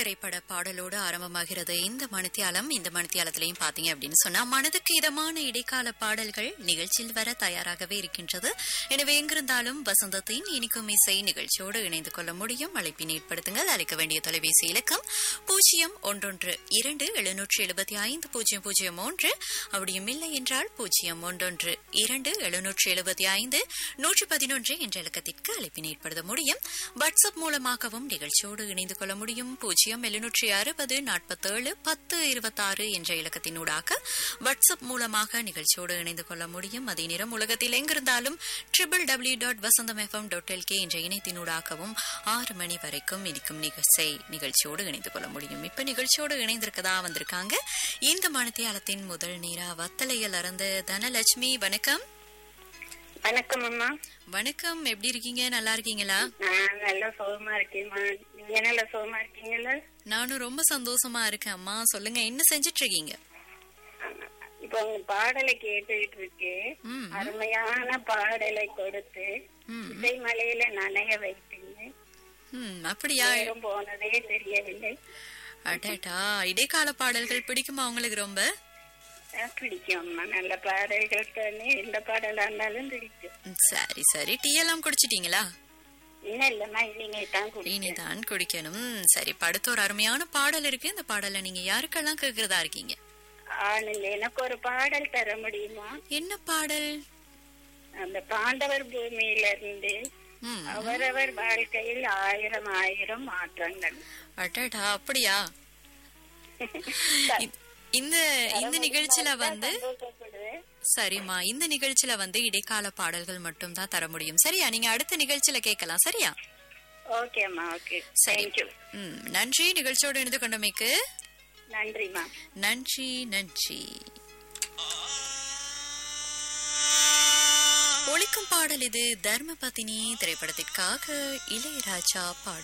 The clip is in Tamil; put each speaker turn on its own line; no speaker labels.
திரைப்பட பாடலோடு ஆரம்பமாகிறது இந்த மணித்தியாலம் இந்த மணித்தியாலத்திலையும் பாத்தீங்க அப்படின்னு சொன்னா மனதுக்கு இதமான இடைக்கால பாடல்கள் நிகழ்ச்சியில் வர தயாராகவே இருக்கின்றது எனவே எங்கிருந்தாலும் வசந்தத்தின் இனிக்கும் இசை நிகழ்ச்சியோடு இணைந்து கொள்ள முடியும் அழைப்பினை ஏற்படுத்துங்கள் அழைக்க வேண்டிய தொலைபேசி இலக்கம் பூஜ்ஜியம் ஒன்றொன்று இரண்டு எழுநூற்று எழுபத்தி ஐந்து பூஜ்ஜியம் பூஜ்ஜியம் ஒன்று அப்படியும் இல்லை என்றால் பூஜ்ஜியம் ஒன்றொன்று இரண்டு எழுநூற்று எழுபத்தி ஐந்து நூற்று பதினொன்று என்ற இலக்கத்திற்கு அழைப்பினை ஏற்படுத்த முடியும் வாட்ஸ்அப் மூலமாகவும் நிகழ்ச்சியோடு இணைந்து கொள்ள முடியும் பூஜ்ஜியம் எழுநூற்றி அறுபது நாற்பத்தேழு பத்து இருபத்தாறு என்ற இலக்கத்தினூடாக வாட்ஸ்அப் மூலமாக நிகழ்ச்சியோடு இணைந்து கொள்ள முடியும் அதே நேரம் உலகத்தில் எங்கிருந்தாலும் triple W dot Vasantham FM dot LK என்ற இணையத்தினூடாகவும் ஆறு மணி வரைக்கும் இருக்கும் நிகழ்ச்சி நிகழ்ச்சியோடு இணைந்து கொள்ள முடியும் இப்ப நிகழ்ச்சியோடு இணைந்திருக்கதா வந்திருக்காங்க இந்த மணித்தியாலத்தின் முதல் நீரா வத்தலையில் இருந்து தனலட்சுமி வணக்கம்
வணக்கம் அம்மா
வணக்கம் எப்படி இருக்கீங்க நல்லா இருக்கீங்களா
நான் நல்லா சுகமா இருக்கேன்மா நீங்க நல்லா சுகமா இருக்கீங்களா
நானும் ரொம்ப சந்தோஷமா இருக்கேன் அம்மா சொல்லுங்க என்ன செஞ்சிட்டு இருக்கீங்க
இப்போ உங்க பாடலை கேட்டுக்கிட்டு இருக்கேன்
ம்,
அருமையான பாடலை கொடுத்து
ம்,
இசை மலையில நனைய வைப்பீங்க
ம், அப்படியா
நேரம் போனதே தெரியவில்லை
அடடா இடைக்கால பாடல்கள் பிடிக்குமா உங்களுக்கு ரொம்ப
அஹ் பிடிக்கும் அம்மா நல்ல பாடல்கள் தானே எந்த பாடலா இருந்தாலும் பிடிக்கும்
ம், சரி சரி டீ எல்லாம் குடிச்சிட்டீங்களா
இன்னும் இல்லம்மா இனிமே தான் குடிக்கும்
இனிதான் குடிக்கணும் ம், சரி படுத்த ஒரு அருமையான பாடல் இருக்கு இந்த பாடலை நீங்க யாருக்கெல்லாம் கேக்குறதா இருக்கீங்க
ஆனில் எனக்கு ஒரு பாடல் தர முடியுமா
என்ன பாடல்
அந்த பாண்டவர் பூமியில இருந்து
ம்,
அவரவர் வாழ்க்கையில் ஆயிரம் ஆயிரம் மாற்றங்கள்
அடடா அப்படியா இ- இந்த இந்த நிகழ்ச்சியில வந்து
சந்தோஷப்படுவேன்.
சரிம்மா இந்த நிகழ்ச்சியில வந்து இடைக்கால பாடல்கள் மட்டும் தான் தர முடியும் சரியா நீங்க அடுத்த நிகழ்ச்சியில கேட்கலாம் சரியா
ஓகேம்மா ஓகே
சரி
தேங்க்யூ
ம், நன்றி நிகழ்ச்சியோடு இணைந்து கொண்டமைக்கு
நன்றிம்மா
நன்றி நன்றி ஒழிக்கும் பாடல் இது தர்மபத்தினி திரைப்படத்திற்காக இளையராஜா பாடல்